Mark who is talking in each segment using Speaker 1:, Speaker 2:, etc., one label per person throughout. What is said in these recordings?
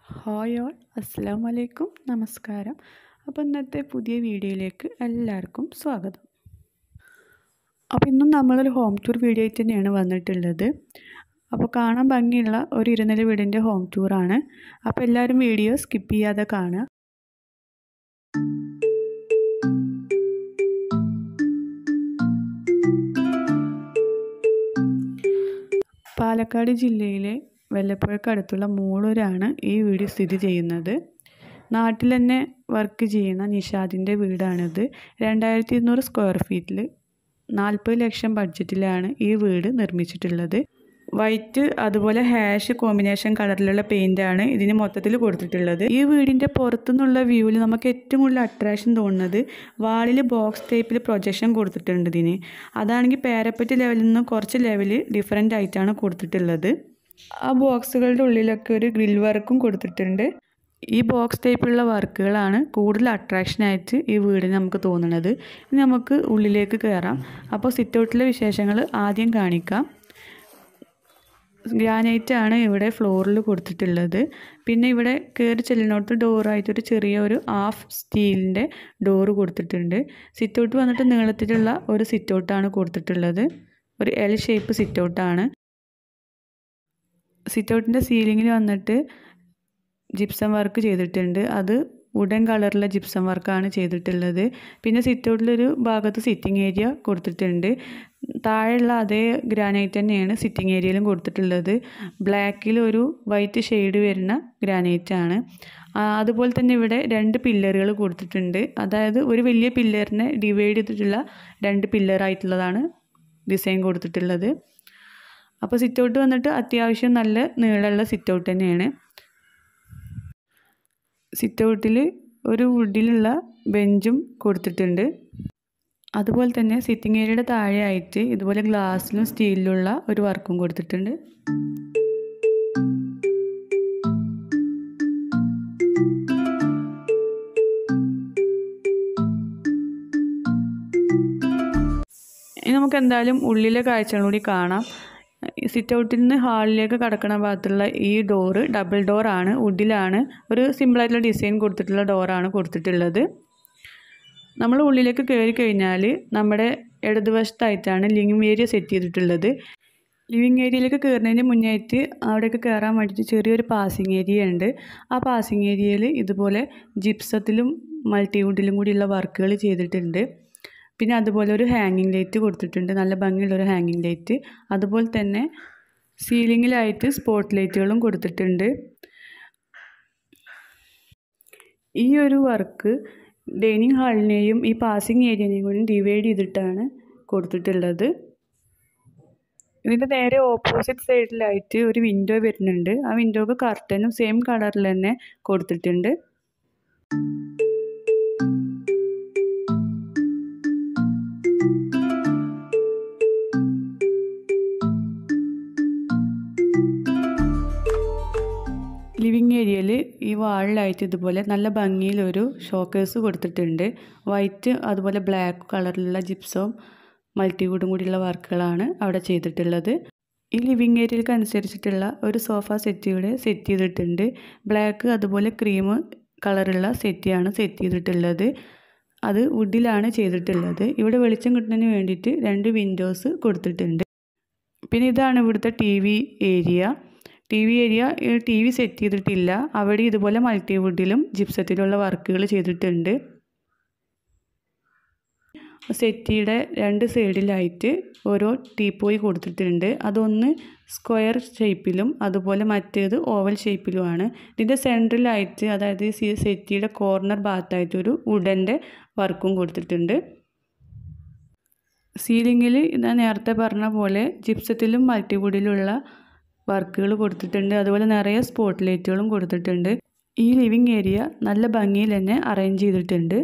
Speaker 1: hi all അസ്സാം വലൈക്കും നമസ്കാരം അപ്പോൾ ഇന്നത്തെ പുതിയ വീഡിയോയിലേക്ക് എല്ലാവർക്കും സ്വാഗതം അപ്പോൾ ഇന്നും നമ്മളൊരു ഹോം ടൂർ വീഡിയോ ആയിട്ട് തന്നെയാണ് വന്നിട്ടുള്ളത് അപ്പോൾ കാണാൻ ഭംഗിയുള്ള ഒരു ഇരുനില വീടിൻ്റെ ഹോം ടൂറാണ് അപ്പോൾ എല്ലാവരും വീഡിയോ സ്കിപ്പ് ചെയ്യാതെ കാണുക പാലക്കാട് ജില്ലയിലെ വല്ലപ്പുഴക്കടുത്തുള്ള മൂളൂരാണ് ഈ വീട് സ്ഥിതി ചെയ്യുന്നത് നാട്ടിൽ തന്നെ വർക്ക് ചെയ്യുന്ന നിഷാദിൻ്റെ വീടാണിത് രണ്ടായിരത്തി ഇരുന്നൂറ് സ്ക്വയർ ഫീറ്റിൽ നാൽപ്പത് ലക്ഷം ബഡ്ജറ്റിലാണ് ഈ വീട് നിർമ്മിച്ചിട്ടുള്ളത് വൈറ്റ് അതുപോലെ ഹാഷ് കോമ്പിനേഷൻ കളറിലുള്ള പെയിൻ്റാണ് ഇതിന് മൊത്തത്തിൽ കൊടുത്തിട്ടുള്ളത് ഈ വീടിൻ്റെ പുറത്തുനിന്നുള്ള വ്യൂവിൽ നമുക്ക് ഏറ്റവും കൂടുതൽ അട്രാക്ഷൻ തോന്നുന്നത് വാളിൽ ബോക്സ് ടൈപ്പിൽ പ്രൊജക്ഷൻ കൊടുത്തിട്ടുണ്ട് ഇതിന് അതാണെങ്കിൽ പാരപ്പറ്റ് ലെവലിൽ നിന്ന് കുറച്ച് ലെവൽ ഡിഫറെൻ്റ് ആയിട്ടാണ് കൊടുത്തിട്ടുള്ളത് ആ ബോക്സുകളുടെ ഉള്ളിലൊക്കെ ഒരു ഗ്രിൽ വർക്കും കൊടുത്തിട്ടുണ്ട് ഈ ബോക്സ് ടൈപ്പിലുള്ള വർക്കുകളാണ് കൂടുതൽ അട്രാക്ഷനായിട്ട് ഈ വീടിന് നമുക്ക് തോന്നുന്നത് ഇനി നമുക്ക് ഉള്ളിലേക്ക് കയറാം അപ്പോൾ സിറ്റ് ഔട്ടിലെ വിശേഷങ്ങൾ ആദ്യം കാണിക്കാം ഗ്രാനൈറ്റ് ആണ് ഇവിടെ ഫ്ലോറിൽ കൊടുത്തിട്ടുള്ളത് പിന്നെ ഇവിടെ കയറി ചെല്ലിനോട്ട് ഡോറായിട്ടൊരു ചെറിയ ഒരു ഹാഫ് സ്റ്റീലിൻ്റെ ഡോറ് കൊടുത്തിട്ടുണ്ട് സിറ്റ് ഔട്ട് വന്നിട്ട് നീളത്തിലുള്ള ഒരു സിറ്റ് ഔട്ടാണ് കൊടുത്തിട്ടുള്ളത് ഒരു എൽ ഷേപ്പ് സിറ്റ് ഔട്ടാണ് സിറ്റ് ഔട്ടിൻ്റെ സീലിങ്ങിൽ വന്നിട്ട് ജിപ്സം വർക്ക് ചെയ്തിട്ടുണ്ട് അത് വുഡൻ കളറിലെ ജിപ്സം വർക്കാണ് ചെയ്തിട്ടുള്ളത് പിന്നെ സിറ്റ് ഔട്ടിലൊരു ഭാഗത്ത് സിറ്റിംഗ് ഏരിയ കൊടുത്തിട്ടുണ്ട് താഴെയുള്ള അതേ ഗ്രാനൈറ്റ് തന്നെയാണ് സിറ്റിംഗ് ഏരിയയിലും കൊടുത്തിട്ടുള്ളത് ബ്ലാക്കിൽ ഒരു വൈറ്റ് ഷെയ്ഡ് വരുന്ന ഗ്രാനൈറ്റ് ആണ് അതുപോലെ തന്നെ ഇവിടെ രണ്ട് പില്ലറുകൾ കൊടുത്തിട്ടുണ്ട് അതായത് ഒരു വലിയ പില്ലറിനെ ഡിവൈഡ് ചെയ്തിട്ടുള്ള രണ്ട് പില്ലറായിട്ടുള്ളതാണ് ഡിസൈൻ കൊടുത്തിട്ടുള്ളത് അപ്പോൾ സിറ്റ് ഔട്ട് വന്നിട്ട് അത്യാവശ്യം നല്ല നീളമുള്ള സിറ്റ് ഔട്ട് തന്നെയാണ് സിറ്റ് ഔട്ടിൽ ഒരു വുഡിലുള്ള ബെഞ്ചും കൊടുത്തിട്ടുണ്ട് അതുപോലെ തന്നെ സിറ്റിംഗ് ഏരിയയുടെ താഴെയായിട്ട് ഇതുപോലെ ഗ്ലാസ്സിലും സ്റ്റീലിലുള്ള ഒരു വർക്കും കൊടുത്തിട്ടുണ്ട് ഇനി നമുക്ക് എന്തായാലും ഉള്ളിലെ കാഴ്ചകൾ കൂടി കാണാം സിറ്റ് ഔട്ടിൽ നിന്ന് ഹാളിലേക്ക് കടക്കണ ഭാഗത്തുള്ള ഈ ഡോറ് ഡബിൾ ഡോറാണ് വുഡിലാണ് ഒരു സിമ്പിളായിട്ടുള്ള ഡിസൈൻ കൊടുത്തിട്ടുള്ള ഡോറാണ് കൊടുത്തിട്ടുള്ളത് നമ്മൾ ഉള്ളിലേക്ക് കയറി കഴിഞ്ഞാൽ നമ്മുടെ ഇടതുവശത്തായിട്ടാണ് ലിവിങ് ഏരിയ സെറ്റ് ചെയ്തിട്ടുള്ളത് ലിവിങ് ഏരിയയിലേക്ക് കയറുന്നതിന് മുന്നായിട്ട് അവിടേക്ക് കയറാൻ വേണ്ടിയിട്ട് ചെറിയൊരു പാസിങ് ഏരിയ ഉണ്ട് ആ പാസിങ് ഏരിയയിൽ ഇതുപോലെ ജിപ്സത്തിലും മൾട്ടിവുഡിലും കൂടിയുള്ള വർക്കുകൾ ചെയ്തിട്ടുണ്ട് പിന്നെ അതുപോലെ ഒരു ഹാങ്ങിങ് ലൈറ്റ് കൊടുത്തിട്ടുണ്ട് നല്ല ഭംഗിയുള്ള ഒരു ഹാങ്ങിങ് ലൈറ്റ് അതുപോലെ തന്നെ സീലിങ്ങിലായിട്ട് സ്പോട്ട് ലൈറ്റുകളും കൊടുത്തിട്ടുണ്ട് ഈ ഒരു വർക്ക് ഡൈനിങ് ഹാളിനെയും ഈ പാസിങ് ഏരിയനെയും കൂടി ഡിവൈഡ് ചെയ്തിട്ടാണ് കൊടുത്തിട്ടുള്ളത് ഇതിൻ്റെ നേരെ ഓപ്പോസിറ്റ് സൈഡിലായിട്ട് ഒരു വിൻഡോ വരുന്നുണ്ട് ആ വിൻഡോക്ക് കർട്ടനും സെയിം കളറിൽ തന്നെ കൊടുത്തിട്ടുണ്ട് ലിവിങ് ഏരിയയിൽ ഈ വാളിലായിട്ട് ഇതുപോലെ നല്ല ഭംഗിയിലൊരു ഷോക്കേഴ്സ് കൊടുത്തിട്ടുണ്ട് വൈറ്റ് അതുപോലെ ബ്ലാക്ക് കളറിലുള്ള ജിപ്സവും മൾട്ടിവുഡും കൂടിയുള്ള വർക്കുകളാണ് അവിടെ ചെയ്തിട്ടുള്ളത് ഈ ലിവിങ് ഏരിയയിലേക്ക് അനുസരിച്ചിട്ടുള്ള ഒരു സോഫ സെറ്റ് ഇവിടെ സെറ്റ് ചെയ്തിട്ടുണ്ട് ബ്ലാക്ക് അതുപോലെ ക്രീം കളറുള്ള സെറ്റിയാണ് സെറ്റ് ചെയ്തിട്ടുള്ളത് അത് വുഡിലാണ് ചെയ്തിട്ടുള്ളത് ഇവിടെ വെളിച്ചം കിട്ടുന്നതിന് വേണ്ടിയിട്ട് രണ്ട് വിൻഡോസ് കൊടുത്തിട്ടുണ്ട് പിന്നെ ഇതാണ് ഇവിടുത്തെ T V area T V area T V set ചെയ്തിട്ടില്ല അവിടെ ഇതുപോലെ മൾട്ടിവുഡിലും ജിപ്സത്തിലുള്ള വർക്കുകൾ ചെയ്തിട്ടുണ്ട് സെറ്റിയുടെ രണ്ട് സൈഡിലായിട്ട് ഓരോ ടീപ്പോയി കൊടുത്തിട്ടുണ്ട് അതൊന്ന് സ്ക്വയർ ഷേപ്പിലും അതുപോലെ മറ്റേത് ഓവൽ ഷേപ്പിലുമാണ് ഇതിൻ്റെ സെൻട്രലായിട്ട് അതായത് ഈ സെറ്റിയുടെ കോർണർ ഭാഗത്തായിട്ട് ഒരു വുഡൻ്റെ വർക്കും കൊടുത്തിട്ടുണ്ട് സീലിങ്ങിൽ ഞാൻ നേരത്തെ പറഞ്ഞ പോലെ ജിപ്സത്തിലും മൾട്ടിവുഡിലുള്ള വർക്കുകൾ കൊടുത്തിട്ടുണ്ട് അതുപോലെ നിറയെ സ്പോട്ട് ലൈറ്റുകളും കൊടുത്തിട്ടുണ്ട് ഈ ലിവിങ് ഏരിയ നല്ല ഭംഗിയിൽ തന്നെ അറേഞ്ച് ചെയ്തിട്ടുണ്ട്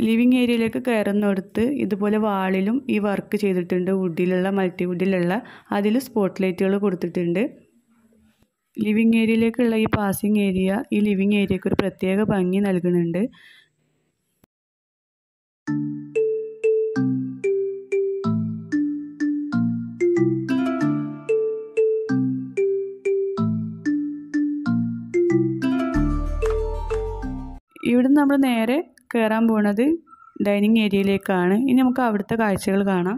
Speaker 1: ലിവിങ് ഏരിയയിലേക്ക് കയറുന്നിടത്ത് ഇതുപോലെ വാളിലും ഈ വർക്ക് ചെയ്തിട്ടുണ്ട് വുഡിലുള്ള മൾട്ടി വുഡിലുള്ള അതിൽ സ്പോട്ട് ലൈറ്റുകൾ കൊടുത്തിട്ടുണ്ട് ലിവിങ് ഏരിയയിലേക്കുള്ള ഈ പാസിങ് ഏരിയ ഈ ലിവിങ് ഏരിയക്ക് ഒരു പ്രത്യേക ഭംഗി നൽകുന്നുണ്ട് ഇവിടുന്ന് നമ്മൾ നേരെ കയറാൻ പോണത് ഡൈനിങ് ഏരിയയിലേക്കാണ് ഇനി നമുക്ക് അവിടുത്തെ കാഴ്ചകൾ കാണാം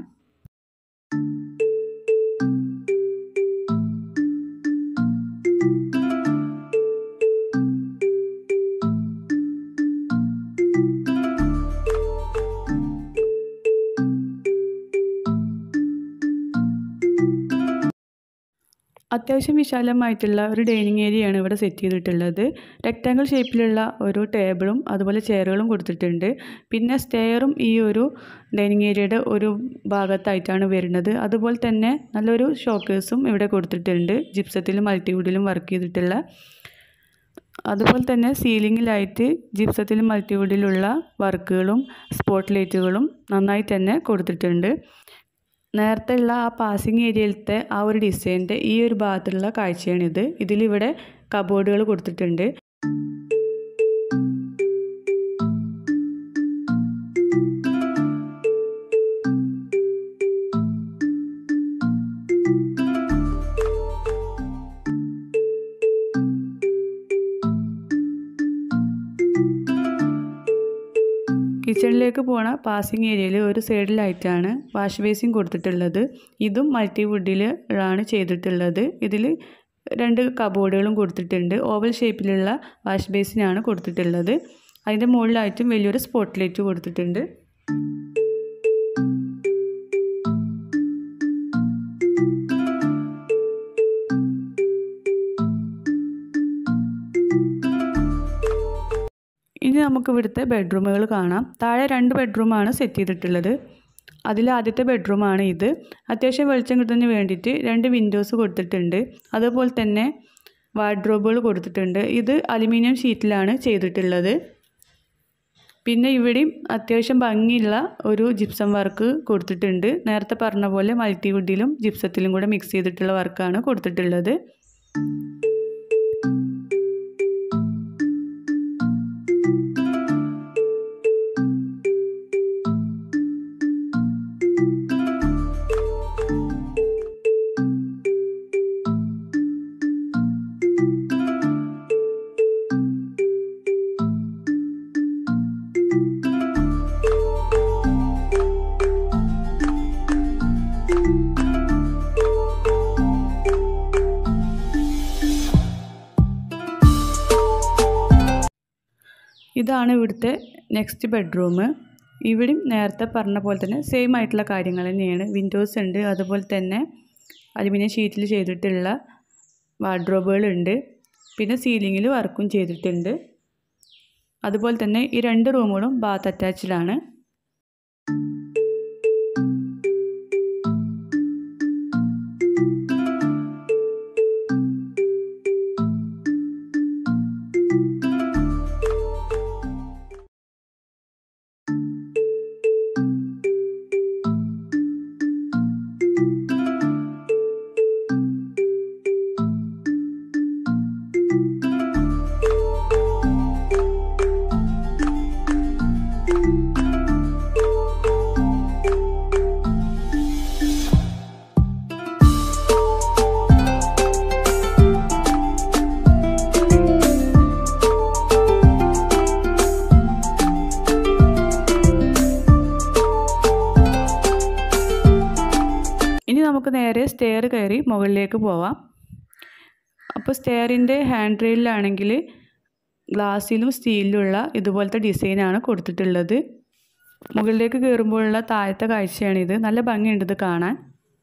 Speaker 1: അത്യാവശ്യം വിശാലമായിട്ടുള്ള ഒരു ഡൈനിങ് ഏരിയയാണ് ഇവിടെ സെറ്റ് ചെയ്തിട്ടുള്ളത് റെക്റ്റാങ്കിൾ ഷേപ്പിലുള്ള ഒരു ടേബിളും അതുപോലെ ചെയറുകളും കൊടുത്തിട്ടുണ്ട് പിന്നെ സ്റ്റെയറും ഈ ഒരു ഡൈനിങ് ഏരിയയുടെ ഒരു ഭാഗത്തായിട്ടാണ് വരുന്നത് അതുപോലെ തന്നെ നല്ലൊരു ഷോക്കേഴ്സും ഇവിടെ കൊടുത്തിട്ടുണ്ട് ജിപ്സത്തിലും മൾട്ടിവുഡിലും വർക്ക് ചെയ്തിട്ടുള്ള അതുപോലെ തന്നെ സീലിങ്ങിലായിട്ട് ജിപ്സത്തിലും മൾട്ടിവുഡിലുള്ള വർക്കുകളും സ്പോട്ട് ലൈറ്റുകളും നന്നായി തന്നെ കൊടുത്തിട്ടുണ്ട് നേരത്തെ ഉള്ള ആ പാസിങ് ഏരിയയിലത്തെ ആ ഒരു ഡിസൈനിൻ്റെ ഈ ഒരു ഭാഗത്തുള്ള കാഴ്ചയാണിത് ഇതിലിവിടെ കബോർഡുകൾ കൊടുത്തിട്ടുണ്ട് കിച്ചണിലേക്ക് പോണ പാസിങ് ഏരിയയിൽ ഒരു സൈഡിലായിട്ടാണ് വാഷ് ബേസിൻ കൊടുത്തിട്ടുള്ളത് ഇതും മൾട്ടി വുഡിലാണ് ചെയ്തിട്ടുള്ളത് ഇതിൽ രണ്ട് കബോർഡുകളും കൊടുത്തിട്ടുണ്ട് ഓവൽ ഷേപ്പിലുള്ള വാഷ് ബേസിനാണ് കൊടുത്തിട്ടുള്ളത് അതിൻ്റെ മുകളിലായിട്ടും വലിയൊരു സ്പോട്ട് ലൈറ്റ് കൊടുത്തിട്ടുണ്ട് ഇനി നമുക്ക് ഇവിടുത്തെ ബെഡ്റൂമുകൾ കാണാം താഴെ രണ്ട് ബെഡ്റൂമാണ് സെറ്റ് ചെയ്തിട്ടുള്ളത് അതിൽ ആദ്യത്തെ ബെഡ്റൂമാണ് ഇത് അത്യാവശ്യം വെളിച്ചം കിട്ടുന്നതിന് വേണ്ടിയിട്ട് രണ്ട് വിൻഡോസ് കൊടുത്തിട്ടുണ്ട് അതുപോലെ തന്നെ വാർഡ്രോബുകൾ കൊടുത്തിട്ടുണ്ട് ഇത് അലുമിനിയം ഷീറ്റിലാണ് ചെയ്തിട്ടുള്ളത് പിന്നെ ഇവിടെയും അത്യാവശ്യം ഭംഗിയുള്ള ഒരു ജിപ്സം വർക്ക് കൊടുത്തിട്ടുണ്ട് നേരത്തെ പറഞ്ഞ പോലെ മൾട്ടിവുഡിലും ജിപ്സത്തിലും കൂടെ മിക്സ് ചെയ്തിട്ടുള്ള വർക്കാണ് കൊടുത്തിട്ടുള്ളത് ഇതാണ് ഇവിടുത്തെ നെക്സ്റ്റ് ബെഡ്റൂം ഇവിടെയും നേരത്തെ പറഞ്ഞ പോലെ തന്നെ സെയിം ആയിട്ടുള്ള കാര്യങ്ങൾ തന്നെയാണ് വിൻഡോസ് ഉണ്ട് അതുപോലെ തന്നെ അലുമിനിയം ഷീറ്റിൽ ചെയ്തിട്ടുള്ള വാർഡ്രോബുകളുണ്ട് പിന്നെ സീലിങ്ങിൽ വർക്കും ചെയ്തിട്ടുണ്ട് അതുപോലെ തന്നെ ഈ രണ്ട് റൂമുകളും ബാത്ത് അറ്റാച്ച്ഡാണ് ഇനി നമുക്ക് നേരെ സ്റ്റെയർ കയറി മുകളിലേക്ക് പോവാം അപ്പോൾ സ്റ്റെയറിൻ്റെ ഹാൻഡ് റെയിലാണെങ്കിൽ ഗ്ലാസ്സിലും സ്റ്റീലിലുള്ള ഇതുപോലത്തെ ഡിസൈനാണ് കൊടുത്തിട്ടുള്ളത് മുകളിലേക്ക് കയറുമ്പോഴുള്ള താഴത്തെ കാഴ്ചയാണിത് നല്ല ഭംഗിയുണ്ട് ഇത് കാണാൻ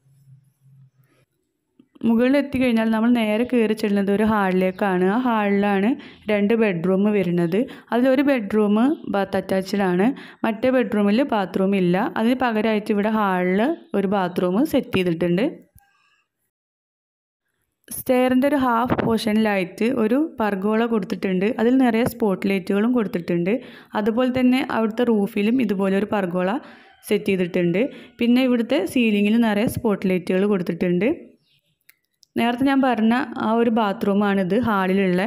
Speaker 1: മുകളിൽ എത്തിക്കഴിഞ്ഞാൽ നമ്മൾ നേരെ കയറി ചെല്ലുന്നത് ഒരു ഹാളിലേക്കാണ് ആ ഹാളിലാണ് രണ്ട് ബെഡ്റൂം വരുന്നത് അതിലൊരു ബെഡ്റൂം ബാത്ത് അറ്റാച്ച്ഡാണ് മറ്റേ ബെഡ്റൂമിൽ ബാത്റൂം ഇല്ല അതിന് പകരമായിട്ട് ഇവിടെ ഹാളിൽ ഒരു ബാത്റൂം സെറ്റ് ചെയ്തിട്ടുണ്ട് സ്റ്റെയറിൻ്റെ ഒരു ഹാഫ് പോർഷനിലായിട്ട് ഒരു പർഗോള കൊടുത്തിട്ടുണ്ട് അതിൽ നിറയെ സ്പോട്ട് ലൈറ്റുകളും കൊടുത്തിട്ടുണ്ട് അതുപോലെ തന്നെ അവിടുത്തെ റൂഫിലും ഇതുപോലെ ഒരു പർഗോള സെറ്റ് ചെയ്തിട്ടുണ്ട് പിന്നെ ഇവിടുത്തെ സീലിങ്ങിൽ നിറയെ സ്പോട്ട് ലൈറ്റുകൾ കൊടുത്തിട്ടുണ്ട് നേരത്തെ ഞാൻ പറഞ്ഞ ആ ഒരു ബാത്റൂമാണിത് ഹാളിലുള്ള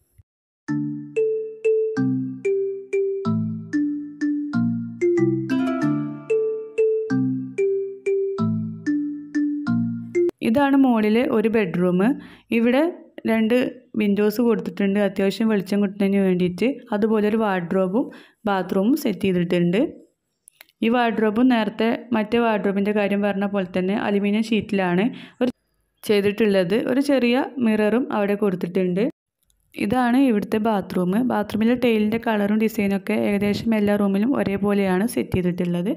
Speaker 1: ഇതാണ് മുകളിലെ ഒരു ബെഡ്റൂം ഇവിടെ രണ്ട് വിൻഡോസ് കൊടുത്തിട്ടുണ്ട് അത്യാവശ്യം വെളിച്ചം കിട്ടുന്നതിന് വേണ്ടിയിട്ട് അതുപോലെ ഒരു വാർഡ്രോബും ബാത്റൂമും സെറ്റ് ചെയ്തിട്ടുണ്ട് ഈ വാർഡ്രോബും നേരത്തെ മറ്റേ വാർഡ്രോബിൻ്റെ കാര്യം പറഞ്ഞ പോലെ തന്നെ അലുമിനിയം ഷീറ്റിലാണ് ഒരു ചെയ്തിട്ടുള്ളത് ഒരു ചെറിയ മിററും അവിടെ കൊടുത്തിട്ടുണ്ട് ഇതാണ് ഇവിടുത്തെ ബാത്റൂം ബാത്റൂമിലെ ടൈലിൻ്റെ കളറും ഡിസൈനൊക്കെ ഏകദേശം എല്ലാ റൂമിലും ഒരേപോലെയാണ് സെറ്റ് ചെയ്തിട്ടുള്ളത്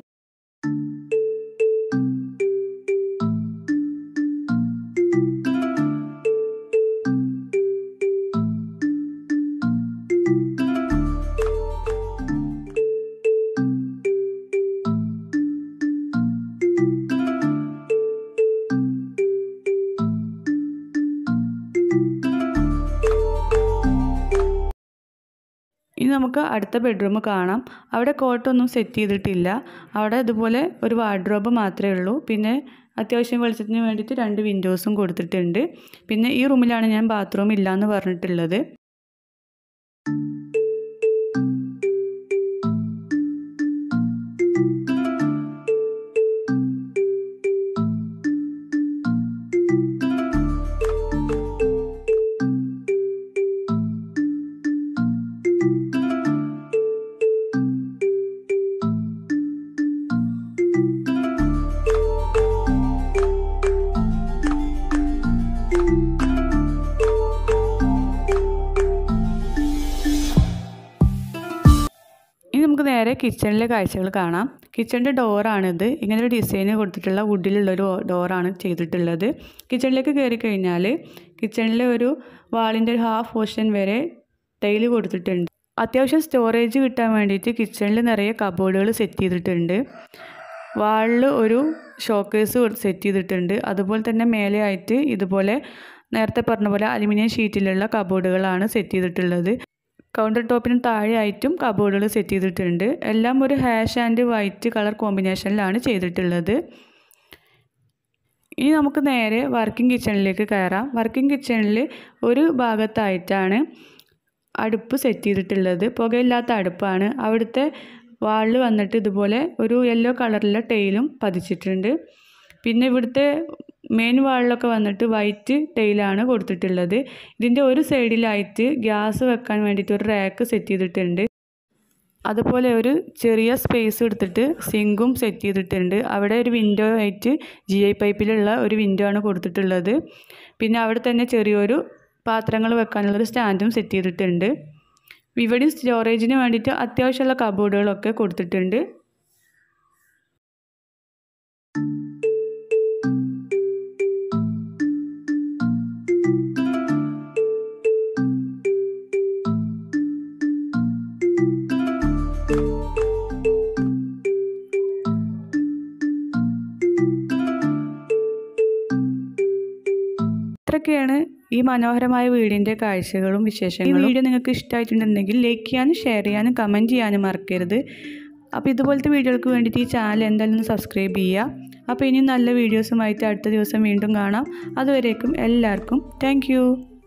Speaker 1: ഇനി നമുക്ക് അടുത്ത ബെഡ്റൂം കാണാം അവിടെ കോട്ടൊന്നും സെറ്റ് ചെയ്തിട്ടില്ല അവിടെ ഇതുപോലെ ഒരു വാർഡ്രോബ് മാത്രമേ ഉള്ളൂ പിന്നെ അത്യാവശ്യം വെളിച്ചത്തിന് വേണ്ടിയിട്ട് രണ്ട് വിൻഡോസും കൊടുത്തിട്ടുണ്ട് പിന്നെ ഈ റൂമിലാണ് ഞാൻ ബാത്റൂം ഇല്ല എന്ന് പറഞ്ഞിട്ടുള്ളത് ഇനി നമുക്ക് നേരെ കിച്ചണിലെ കാഴ്ചകൾ കാണാം കിച്ചണിൻ്റെ ഡോറാണിത് ഇങ്ങനെ ഒരു ഡിസൈൻ കൊടുത്തിട്ടുള്ള വുഡിലുള്ളൊരു ഡോറാണ് ചെയ്തിട്ടുള്ളത് കിച്ചണിലേക്ക് കയറി കഴിഞ്ഞാൽ കിച്ചണിലെ ഒരു വാളിൻ്റെ ഒരു ഹാഫ് പോർഷൻ വരെ ടൈല് കൊടുത്തിട്ടുണ്ട് അത്യാവശ്യം സ്റ്റോറേജ് കിട്ടാൻ വേണ്ടിയിട്ട് കിച്ചണിൽ നിറയെ കബോർഡുകൾ സെറ്റ് ചെയ്തിട്ടുണ്ട് വാളിൽ ഒരു ഷോക്കേസ് സെറ്റ് ചെയ്തിട്ടുണ്ട് അതുപോലെ തന്നെ മേലെ ആയിട്ട് ഇതുപോലെ നേരത്തെ പറഞ്ഞ പോലെ അലുമിനിയം ഷീറ്റിലുള്ള കബോർഡുകളാണ് സെറ്റ് ചെയ്തിട്ടുള്ളത് കൗണ്ടർ ടോപ്പിന് താഴെയായിട്ടും കബോർഡുകൾ സെറ്റ് ചെയ്തിട്ടുണ്ട് എല്ലാം ഒരു ഹാഷ് ആൻഡ് വൈറ്റ് കളർ കോമ്പിനേഷനിലാണ് ചെയ്തിട്ടുള്ളത് ഇനി നമുക്ക് നേരെ വർക്കിംഗ് കിച്ചണിലേക്ക് കയറാം വർക്കിംഗ് കിച്ചണിൽ ഒരു ഭാഗത്തായിട്ടാണ് അടുപ്പ് സെറ്റ് ചെയ്തിട്ടുള്ളത് പുകയില്ലാത്ത അടുപ്പാണ് അവിടുത്തെ വാളിൽ വന്നിട്ട് ഇതുപോലെ ഒരു യെല്ലോ കളറിലെ ടൈലും പതിച്ചിട്ടുണ്ട് പിന്നെ ഇവിടുത്തെ മെയിൻ വാളിലൊക്കെ വന്നിട്ട് വൈറ്റ് ടൈലാണ് കൊടുത്തിട്ടുള്ളത് ഇതിൻ്റെ ഒരു സൈഡിലായിട്ട് ഗ്യാസ് വെക്കാൻ വേണ്ടിയിട്ട് ഒരു റാക്ക് സെറ്റ് ചെയ്തിട്ടുണ്ട് അതുപോലെ ഒരു ചെറിയ സ്പേസ് എടുത്തിട്ട് സിങ്കും സെറ്റ് ചെയ്തിട്ടുണ്ട് അവിടെ ഒരു വിൻഡോ ആയിട്ട് ജി ഐ പൈപ്പിലുള്ള ഒരു വിൻഡോ ആണ് കൊടുത്തിട്ടുള്ളത് പിന്നെ അവിടെ തന്നെ ചെറിയൊരു പാത്രങ്ങൾ വെക്കാനുള്ളൊരു സ്റ്റാൻഡും സെറ്റ് ചെയ്തിട്ടുണ്ട് ഇവിടെ സ്റ്റോറേജിന് വേണ്ടിയിട്ട് അത്യാവശ്യമുള്ള കബോർഡുകളൊക്കെ കൊടുത്തിട്ടുണ്ട് ഇത്രയൊക്കെയാണ് ഈ മനോഹരമായ വീടിൻ്റെ കാഴ്ചകളും വിശേഷങ്ങളും ഈ വീഡിയോ നിങ്ങൾക്ക് ഇഷ്ടമായിട്ടുണ്ടെങ്കിൽ ലൈക്ക് ചെയ്യാനും ഷെയർ ചെയ്യാനും കമൻറ്റ് ചെയ്യാനും മറക്കരുത് അപ്പോൾ ഇതുപോലത്തെ വീഡിയോകൾക്ക് വേണ്ടിയിട്ട് ഈ ചാനൽ എന്തായാലും ഒന്ന് സബ്സ്ക്രൈബ് ചെയ്യുക അപ്പോൾ ഇനി നല്ല വീഡിയോസുമായിട്ട് അടുത്ത ദിവസം വീണ്ടും കാണാം അതുവരേക്കും എല്ലാവർക്കും താങ്ക്